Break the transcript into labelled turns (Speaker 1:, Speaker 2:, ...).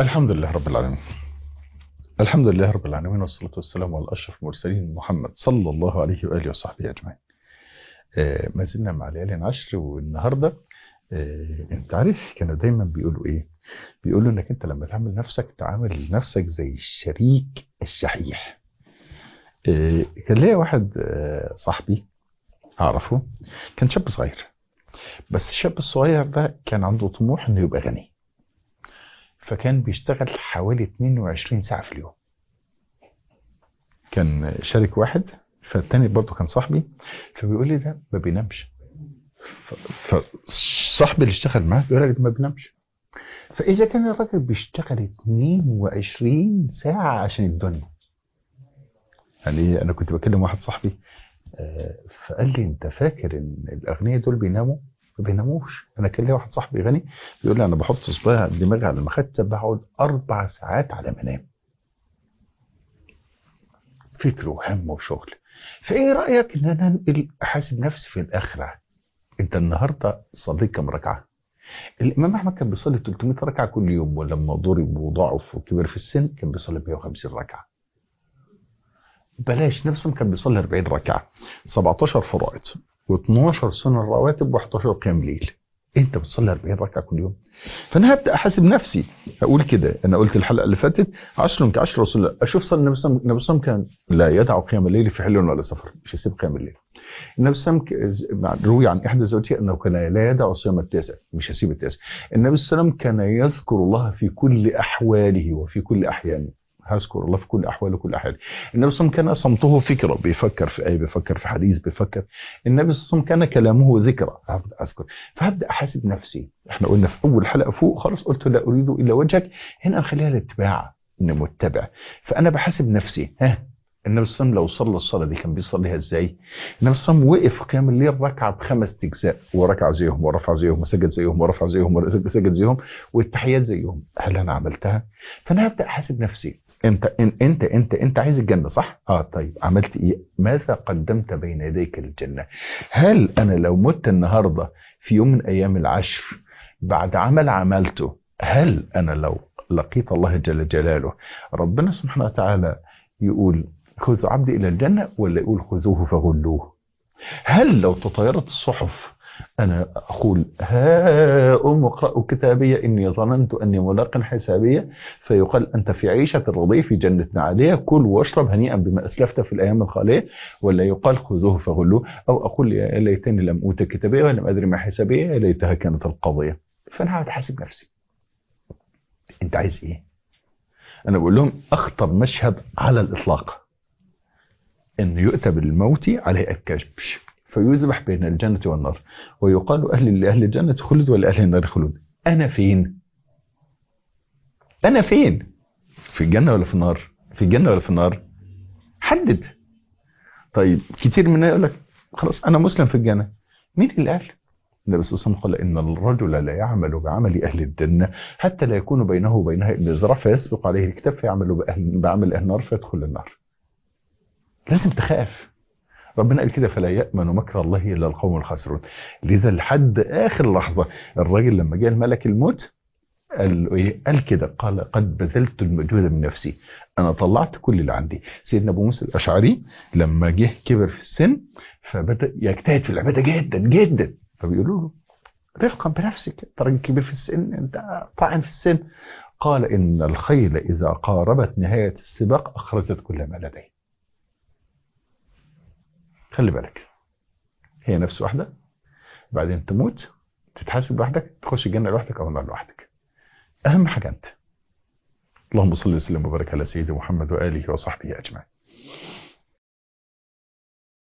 Speaker 1: الحمد لله رب العالمين الحمد لله رب العالمين والصلاة والسلام على أشرف المرسلين محمد صلى الله عليه وآله وصحبه أجمعين آه ما زلنا مع ليالي العشر والنهاردة آه انت عارف كانوا دايما بيقولوا ايه بيقولوا انك انت لما تعمل نفسك تعامل نفسك زي الشريك الشحيح آه كان ليا واحد آه صاحبي اعرفه كان شاب صغير بس الشاب الصغير ده كان عنده طموح انه يبقى غني فكان بيشتغل حوالي 22 ساعة في اليوم كان شارك واحد فالتاني برضه كان صاحبي فبيقول لي ده ما بينامش فصاحبي اللي اشتغل معاه بيقول لي ده ما بينامش فإذا كان الراجل بيشتغل 22 ساعة عشان الدنيا يعني أنا كنت بكلم واحد صاحبي فقال لي أنت فاكر إن الأغنياء دول بيناموا؟ ما بيناموش انا كان لي واحد صاحبي غني بيقول لي انا بحط صباعي دماغي على المخده بقعد اربع ساعات على ما انام فكر وهم وشغل فايه رايك ان انا انقل احاسب نفسي في الاخره انت النهارده صليت كم ركعه الامام احمد كان بيصلي 300 ركعه كل يوم ولما ضرب وضعف وكبر في السن كان بيصلي 150 ركعه بلاش نفسه كان بيصلي 40 ركعه 17 فرائض و12 سنة رواتب و11 قيام ليل انت بتصلي 40 ركعه كل يوم فانا هبدا احاسب نفسي اقول كده انا قلت الحلقه اللي فاتت 10 كعشر رسول الله اشوف صلى النبي صلى الله عليه وسلم كان لا يدع قيام الليل في حل ولا سفر مش يسيب قيام الليل النبي صلى الله عليه وسلم روي عن احدى زوجته انه كان لا يدع صيام التاسع مش يسيب التاسع النبي صلى الله عليه وسلم كان يذكر الله في كل احواله وفي كل احيانه هذكر الله في كل احواله وكل احيانه النبي صلى الله عليه وسلم كان صمته فكره بيفكر في ايه بيفكر في حديث بيفكر النبي صلى الله عليه وسلم كان كلامه ذكرى هبدا اذكر فهبدا احاسب نفسي احنا قلنا في اول حلقه فوق خلاص قلت لا اريد الا وجهك هنا نخليها الاتباع ان متبع فانا بحاسب نفسي ها النبي صلى الله عليه وسلم لو صلى الصلاه دي كان بيصليها ازاي؟ النبي صلى الله عليه وسلم وقف قيام الليل ركعه بخمس اجزاء وركع زيهم ورفع زيهم وسجد زيهم ورفع زيهم وسجد زيهم والتحيات زيهم هل انا عملتها؟ فانا هبدا احاسب نفسي انت إن انت انت انت عايز الجنه صح؟ اه طيب عملت ايه؟ ماذا قدمت بين يديك للجنه؟ هل انا لو مت النهارده في يوم من ايام العشر بعد عمل عملته هل انا لو لقيت الله جل جلاله ربنا سبحانه وتعالى يقول خذوا عبدي الى الجنه ولا يقول خذوه فغلوه؟ هل لو تطيرت الصحف أنا أقول ها أم اقرأوا كتابية إني ظننت أني ملاق حسابية فيقال أنت في عيشة الرضي في جنة عالية كل واشرب هنيئا بما أسلفت في الأيام الخالية ولا يقال خذوه فغلوه أو أقول يا ليتني لم أوت كتابية ولم أدري ما حسابية يا ليتها كانت القضية فأنا هقعد أحاسب نفسي أنت عايز إيه؟ أنا بقول لهم أخطر مشهد على الإطلاق أن يؤتى بالموت عليه الكبش فيذبح بين الجنة والنار ويقال أهل لأهل الجنة خلد ولأهل النار خلود أنا فين أنا فين في الجنة ولا في النار في الجنة ولا في النار حدد طيب كتير منا يقول لك خلاص أنا مسلم في الجنة مين اللي قال النبي صلى الله عليه وسلم قال إن الرجل لا يعمل بعمل أهل الجنة حتى لا يكون بينه وبينها إلا ذراع فيسبق عليه الكتاب فيعمل بأهل بعمل أهل النار فيدخل النار لازم تخاف ربنا قال كده فلا يأمن مكر الله إلا القوم الخاسرون لذا لحد آخر لحظة الراجل لما جاء الملك الموت قال له ايه قال كده قال قد بذلت المجهود من نفسي انا طلعت كل اللي عندي سيدنا ابو موسى الاشعري لما جه كبر في السن فبدا يجتهد في العباده جدا جدا فبيقولوا له رفقا بنفسك انت راجل كبير في السن انت طاعن في السن قال ان الخيل اذا قاربت نهايه السباق اخرجت كل ما لديه خلي بالك هي نفس واحدة بعدين تموت تتحاسب لوحدك تخش الجنة لوحدك أو النار لوحدك أهم حاجة أنت اللهم صل وسلم وبارك على سيدنا محمد وآله وصحبه أجمعين